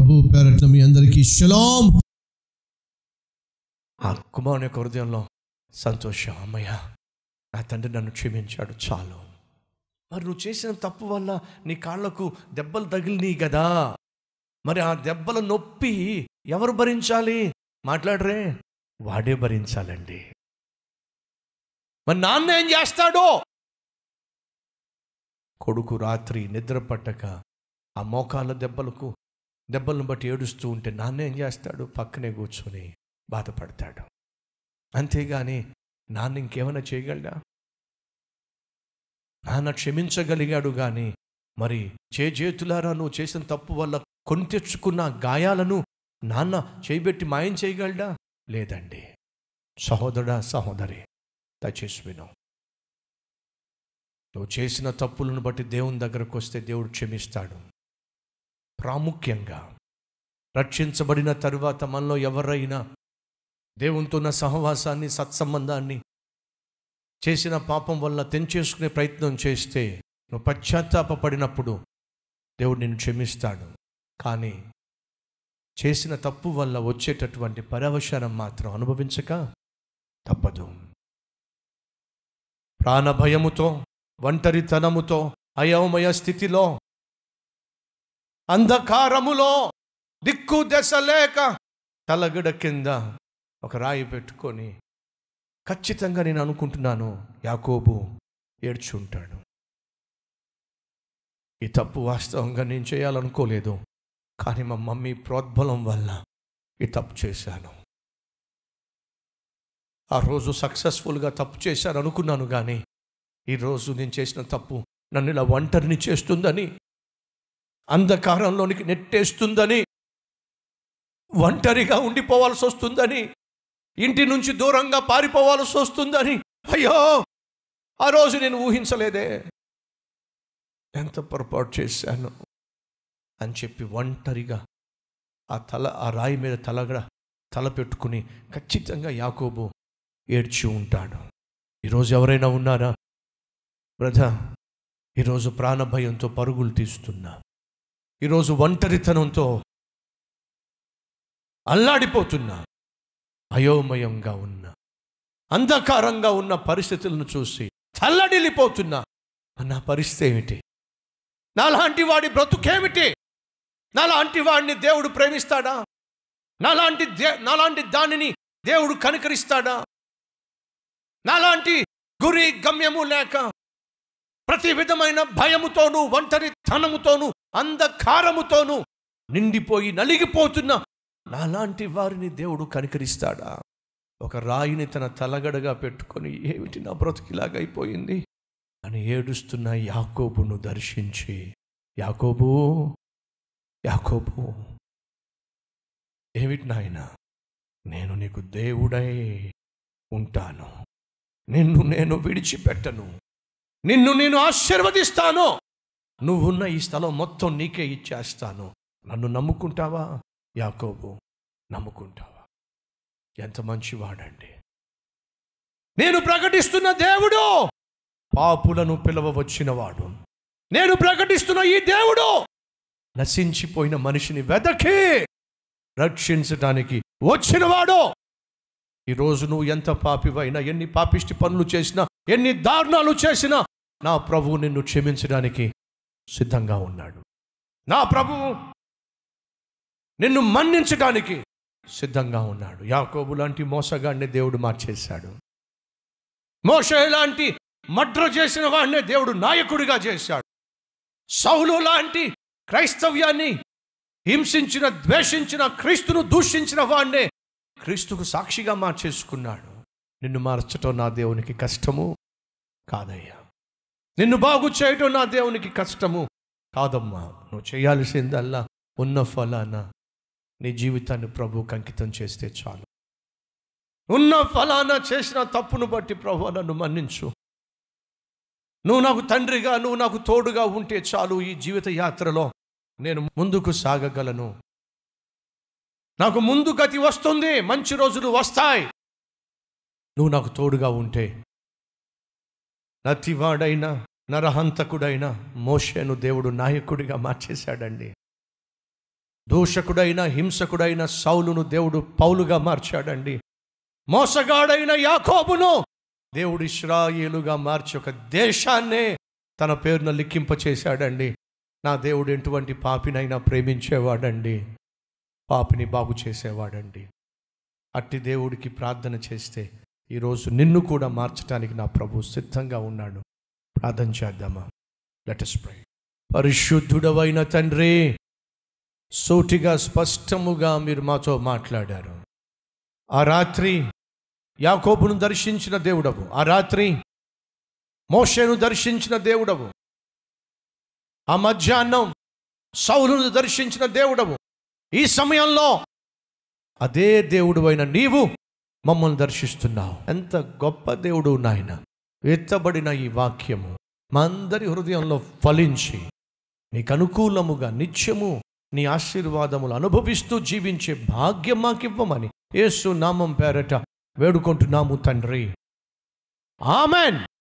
ప్రభు పేరట్ల మీ అందరికీ షలాం ఆ కుమారుని యొక్క హృదయంలో సంతోషం అమ్మయ్య నా తండ్రి నన్ను క్షమించాడు చాలు మరి నువ్వు చేసిన తప్పు వల్ల నీ కాళ్ళకు దెబ్బలు తగిలినాయి కదా మరి ఆ దెబ్బల నొప్పి ఎవరు భరించాలి మాట్లాడరే వాడే భరించాలండి మరి నాన్న ఏం చేస్తాడో కొడుకు రాత్రి నిద్ర పట్టక ఆ మోకాళ్ళ దెబ్బలకు దెబ్బలను బట్టి ఏడుస్తూ ఉంటే నాన్న ఏం చేస్తాడు పక్కనే కూర్చొని బాధపడతాడు అంతేగాని నాన్న ఇంకేమైనా చేయగలడా నాన్న క్షమించగలిగాడు కానీ మరి చేతులారా నువ్వు చేసిన తప్పు వల్ల కొని తెచ్చుకున్న గాయాలను నాన్న చేయబెట్టి మాయం చేయగలడా లేదండి సహోదరుడా సహోదరి దయచేసి విను నువ్వు చేసిన తప్పులను బట్టి దేవుని దగ్గరకు వస్తే దేవుడు క్షమిస్తాడు ప్రాముఖ్యంగా రక్షించబడిన తరువాత మనలో ఎవరైనా దేవునితో ఉన్న సహవాసాన్ని సత్సంబంధాన్ని చేసిన పాపం వల్ల తెంచేసుకునే ప్రయత్నం చేస్తే నువ్వు పశ్చాత్తాపడినప్పుడు దేవుడు నిన్ను క్షమిస్తాడు కానీ చేసిన తప్పు వల్ల వచ్చేటటువంటి పరవశనం మాత్రం అనుభవించక తప్పదు ప్రాణభయముతో ఒంటరితనముతో అయోమయ స్థితిలో అంధకారములో దిక్కు దశ లేక తలగడ కింద ఒక రాయి పెట్టుకొని ఖచ్చితంగా నేను అనుకుంటున్నాను యాకోబు ఏడ్చుంటాడు ఈ తప్పు వాస్తవంగా నేను చేయాలనుకోలేదు కానీ మా మమ్మీ ప్రోద్బలం వల్ల ఈ తప్పు చేశాను ఆ రోజు సక్సెస్ఫుల్గా తప్పు చేశాను అనుకున్నాను కానీ ఈరోజు నేను చేసిన తప్పు నన్ను ఇలా ఒంటరిని చేస్తుందని అంధకారంలోనికి నెట్టేస్తుందని ఒంటరిగా ఉండిపోవాల్సి వస్తుందని ఇంటి నుంచి దూరంగా పారిపోవాల్సి వస్తుందని అయ్యో ఆ రోజు నేను ఊహించలేదే ఎంత పొరపాటు చేశాను అని చెప్పి ఒంటరిగా ఆ తల ఆ రాయి మీద తలగడ తల పెట్టుకుని ఖచ్చితంగా యాకోబు ఏడ్చి ఉంటాడు ఈరోజు ఎవరైనా ఉన్నారా బ్రదర్ ఈరోజు ప్రాణభయంతో పరుగులు తీస్తున్నా ఈరోజు ఒంటరితనంతో అల్లాడిపోతున్నా అయోమయంగా ఉన్న అంధకారంగా ఉన్న పరిస్థితులను చూసి చల్లడిల్లిపోతున్నా నా పరిస్థితి ఏమిటి నాలాంటి వాడి బ్రతుకేమిటి నాలాంటి వాడిని దేవుడు ప్రేమిస్తాడా నాలాంటి దే నాలాంటి దానిని దేవుడు కనికరిస్తాడా నాలాంటి గురి గమ్యము లేక ప్రతి విధమైన భయముతోనూ ఒంటరితనముతోనూ అంధకారముతోనూ నిండిపోయి నలిగిపోతున్న నాలాంటి వారిని దేవుడు కనికరిస్తాడా ఒక రాయిని తన తలగడగా పెట్టుకొని ఏమిటి నా బ్రతుకిలాగా అయిపోయింది అని ఏడుస్తున్న యాకోబును దర్శించి యాకోబు యాకోబు ఏమిటి నాయన నేను నీకు దేవుడై ఉంటాను నిన్ను నేను విడిచిపెట్టను నిన్ను నేను ఆశీర్వదిస్తాను నువ్వున్న ఈ స్థలం మొత్తం నీకే ఇచ్చేస్తాను నన్ను నమ్ముకుంటావా యాకోబు నమ్ముకుంటావా ఎంత మంచివాడండి నేను ప్రకటిస్తున్న దేవుడు పాపులను పిలవవచ్చినవాడు నేను ప్రకటిస్తున్న ఈ దేవుడు నశించిపోయిన మనిషిని వెదకి రక్షించటానికి వచ్చినవాడు ఈరోజు నువ్వు ఎంత పాపివైనా ఎన్ని పాపిష్టి పనులు చేసినా ఎన్ని దారుణాలు చేసినా నా ప్రభువు నిన్ను క్షమించడానికి సిద్ధంగా ఉన్నాడు నా ప్రభువు నిన్ను మన్నించడానికి సిద్ధంగా ఉన్నాడు యాకోబు లాంటి మోసగాడిని దేవుడు మార్చేశాడు మోషే లాంటి మడ్ర చేసిన వాడినే దేవుడు నాయకుడిగా చేశాడు సౌలు లాంటి క్రైస్తవ్యాన్ని హింసించిన ద్వేషించిన క్రీస్తును దూషించిన వాడినే క్రీస్తుకు సాక్షిగా మార్చేసుకున్నాడు నిన్ను మార్చటం నా దేవునికి కష్టము కాదయ్యా నిన్ను బాగు చేయటం నా దేవునికి కష్టము కాదమ్మా నువ్వు చేయాల్సిందల్లా ఉన్న ఫలాన నీ జీవితాన్ని ప్రభువుకి అంకితం చేస్తే చాలు ఉన్న ఫలానా చేసిన తప్పును బట్టి ప్రభు నన్ను మన్నించు నువ్వు నాకు తండ్రిగా నువ్వు నాకు తోడుగా ఉంటే చాలు ఈ జీవిత యాత్రలో నేను ముందుకు సాగగలను నాకు ముందు గతి వస్తుంది మంచి రోజులు వస్తాయి నువ్వు నాకు తోడుగా ఉంటే నతివాడైనా నరహంతకుడైనా మోషేను దేవుడు నాయకుడిగా మార్చేశాడండి దూషకుడైన హింసకుడైన సౌలును దేవుడు పౌలుగా మార్చాడండి మోసగాడైన యాకోబును దేవుడు ఇస్రాయేలుగా మార్చి ఒక దేశాన్నే తన పేరున లిఖింపచేశాడండి నా దేవుడు ఎటువంటి పాపినైనా ప్రేమించేవాడండి పాపిని బాగు చేసేవాడండి అట్టి దేవుడికి ప్రార్థన చేస్తే ఈరోజు నిన్ను కూడా మార్చడానికి నా ప్రభు సిద్ధంగా ఉన్నాడు ప్రార్థన చేద్దామా లెటస్ ప్రే పరిశుద్ధుడవైన తండ్రి సూటిగా స్పష్టముగా మీరు మాతో మాట్లాడారు ఆ రాత్రి యాకోబును దర్శించిన దేవుడవు ఆ రాత్రి మోషేను దర్శించిన దేవుడవు ఆ మధ్యాహ్నం సౌలును దర్శించిన దేవుడవు ఈ సమయంలో అదే దేవుడు అయిన నీవు మమ్మల్ని దర్శిస్తున్నావు ఎంత గొప్ప దేవుడు నాయన ఎత్తబడిన ఈ వాక్యము మా అందరి హృదయంలో ఫలించి నీకు అనుకూలముగా నిత్యము నీ ఆశీర్వాదములు అనుభవిస్తూ జీవించే భాగ్యం మాకివ్వమని యేసు నామం పేరట వేడుకుంటున్నాము తండ్రి ఆమెన్